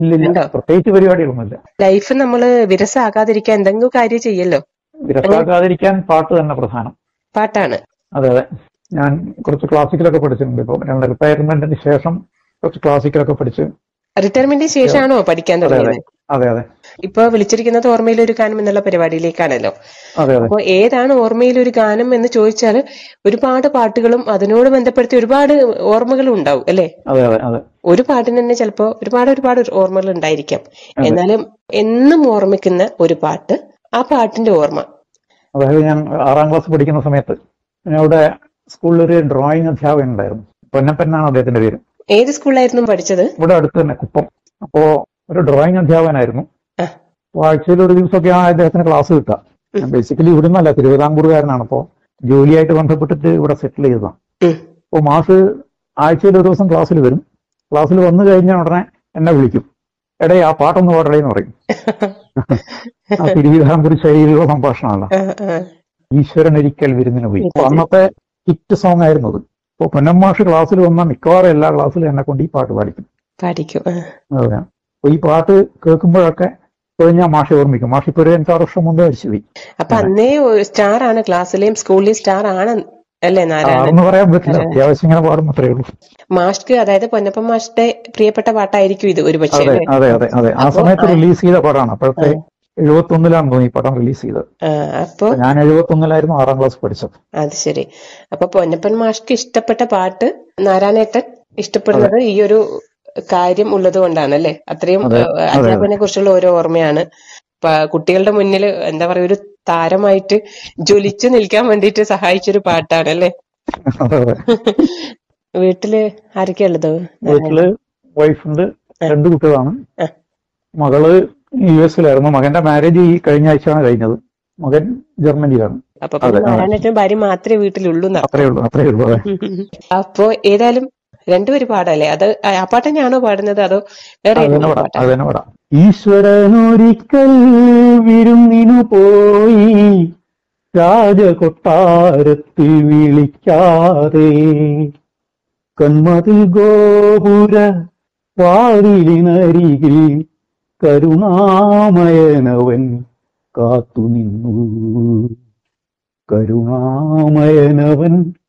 ഇല്ലില്ല ഉണ്ടോ? പ്രത്യേകിച്ച് പരിപാടികളൊന്നുമില്ല ലൈഫ് നമ്മള് വിരസാകാതിരിക്കാൻ എന്തെങ്കിലും കാര്യം ചെയ്യല്ലോ വിരസാകാതിരിക്കാൻ പാട്ട് തന്നെ പ്രധാനം പാട്ടാണ് അതെ അതെ ഞാൻ കുറച്ച് ക്ലാസിക്കലൊക്കെ പഠിച്ചിട്ടുണ്ട് ഇപ്പൊ രണ്ട് റിട്ടയർമെന്റിന് ശേഷം കുറച്ച് ക്ലാസിക്കലൊക്കെ പഠിച്ച് റിട്ടയർമെന്റിന് ശേഷമാണോ പഠിക്കാൻ അതെ അതെ തുടങ്ങിയത് അതെ അതെ ഇപ്പൊ വിളിച്ചിരിക്കുന്നത് ഓർമ്മയിൽ ഒരു ഗാനം എന്നുള്ള പരിപാടിയിലേക്കാണല്ലോ അതെ അതെ അപ്പൊ ഏതാണ് ഓർമ്മയിൽ ഒരു ഗാനം എന്ന് ചോദിച്ചാൽ ഒരുപാട് പാട്ടുകളും അതിനോട് ബന്ധപ്പെടുത്തി ഒരുപാട് ഓർമ്മകളും ഉണ്ടാവും അല്ലെ അതെ അതെ അതെ ഒരു പാട്ടിന് തന്നെ ചിലപ്പോ ഒരുപാട് ഒരുപാട് ഓർമ്മകൾ ഉണ്ടായിരിക്കാം എന്നാലും എന്നും ഓർമ്മിക്കുന്ന ഒരു പാട്ട് ആ പാട്ടിന്റെ ഓർമ്മ അതായത് ഞാൻ ആറാം ക്ലാസ് പഠിക്കുന്ന സമയത്ത് ഞാൻ അവിടെ സ്കൂളിൽ ഒരു ഡ്രോയിങ് അധ്യാപകൻ ഉണ്ടായിരുന്നു പൊന്നപ്പനാണ് അദ്ദേഹത്തിന്റെ പേര് ഏത് സ്കൂളിലായിരുന്നു പഠിച്ചത് ഇവിടെ അടുത്ത് തന്നെ കുപ്പം അപ്പോ ഒരു ഡ്രോയിങ് അധ്യാപകനായിരുന്നു ആ. അപ്പൊ ആഴ്ചയിൽ ഒരു ദിവസമൊക്കെ ആ അദ്ദേഹത്തിന് ക്ലാസ് കിട്ടുക ഞാൻ ബേസിക്കലി ഇവിടുന്നല്ല തിരുവിതാംകൂറുകാരനാണ് അപ്പോ ജോലിയായിട്ട് ബന്ധപ്പെട്ടിട്ട് ഇവിടെ സെറ്റിൽ ചെയ്തതാണ് ഉം. അപ്പോൾ മാഷ് ആഴ്ചയിൽ ഒരു ദിവസം ക്ലാസ്സിൽ വരും ക്ലാസ്സിൽ വന്നു കഴിഞ്ഞാൽ ഉടനെ എന്നെ വിളിക്കും എടേ ആ പാട്ടൊന്ന് പാടടേ എന്ന് പറയും ആ തിരുവിതാംകൂർ ശൈലിയിലുള്ള സംഭാഷണമല്ല ആ, ആ. ഈശ്വരൻ ഒരിക്കൽ വിരുന്നിന് പോയി അപ്പൊ അന്നത്തെ ഹിറ്റ് സോങ് ആയിരുന്നു അത് അപ്പൊ പൊന്നമ്മാഷ് ക്ലാസ്സിൽ വന്ന മിക്കവാറും എല്ലാ ക്ലാസ്സിലും എന്നെ കൊണ്ട് ഈ പാട്ട് പാടിക്കും പാടിക്കും ആ. അതെ അപ്പൊ ഈ പാട്ട് കേൾക്കുമ്പോഴൊക്കെ ഇപ്പൊ ഞാൻ മാഷെ ഓർമ്മിക്കും മാഷ് ഇപ്പൊ ഒരു അഞ്ചാറ് വർഷം മുമ്പേ മരിച്ചുപോയി അപ്പൊ അന്നേ സ്റ്റാർ ആണ് ക്ലാസ്സിലെയും സ്കൂളിലെയും സ്റ്റാർ ആണ് അല്ലേ നാരായണൻ ആണെന്ന് പറയാൻ പറ്റില്ല അത്യാവശ്യം ഇങ്ങനെ പാടും അത്രേ ഉള്ളൂ മാഷ്ക്ക് അതായത് പൊന്നപ്പൻ മാഷിന്റെ പ്രിയപ്പെട്ട പാട്ടായിരിക്കും ഇത് ഒരു പക്ഷേ അതെ അതെ അതെ അതെ ആ അപ്പൊ സമയത്ത് ആ- റിലീസ് ചെയ്ത പടമാണ് അപ്പോഴത്തെ എഴുപത്തി ഒന്നിലാണ് തോന്നി ഈ പടം റിലീസ് ചെയ്തത് അപ്പൊ അപ്പൊ ഞാൻ എഴുപത്തി ഒന്നിലായിരുന്നു ആറാം ക്ലാസ് പഠിച്ചത് അത് ശരി അപ്പൊ പൊന്നപ്പൻ മാഷ്ക്ക് ഇഷ്ടപ്പെട്ട പാട്ട് നാരായണേട്ടൻ ഇഷ്ടപ്പെടുന്നത് ഈ ഒരു കാര്യം ഉള്ളത് കൊണ്ടാണ് അല്ലെ അത്രയും അതെ, ഏഹ്, അതെ. അധ്യാപകനെ കുറിച്ചുള്ള ഓരോ ഓർമ്മയാണ് പ- കുട്ടികളുടെ മുന്നിൽ എന്താ പറയാ ഒരു താരമായിട്ട് ജ്വലിച്ചു നിൽക്കാൻ വേണ്ടിയിട്ട് സഹായിച്ചൊരു പാട്ടാണ് അല്ലെ അതെ അതെ വീട്ടില് ആരൊക്കെയാ ഉള്ളത് വീട്ടില് വൈഫുണ്ട് രണ്ട് കുട്ടികളാണ് ആ. മകള് യു എസിലായിരുന്നു മകന്റെ മാരേജ് ഈ കഴിഞ്ഞ ആഴ്ചയാണ് കഴിഞ്ഞത് മകൻ ജർമ്മനിയിലാണ് അപ്പൊ പിന്നെ അതെ, അതെ. നാരായണേട്ടനും ഭാര്യ മാത്രമേ വീട്ടിലുള്ളൂ എന്നർത്ഥം. അത്രേ ഉള്ളൂ അത്രേ ഉള്ളൂ അതെ അപ്പോ ഏതായാലും രണ്ടുപേര് പാടല്ലേ അത് ആ പാട്ട് തന്നെയാണോ പാടുന്നത് അതോ വേറെ അത് തന്നെ ഏതെങ്കിലും പടാം പാട്ടാ അത് തന്നെ പടാം ഈശ്വരനൊരിക്കൽ വിരുന്നിനു പോയി രാജകൊട്ടാരത്തിൽ വിളിക്കാതെ കന്മതിൽ ഗോപുര വാതിലിനരികിൽ കരുണാമയനവൻ കാത്തുനിന്നു കരുണാമയനവൻ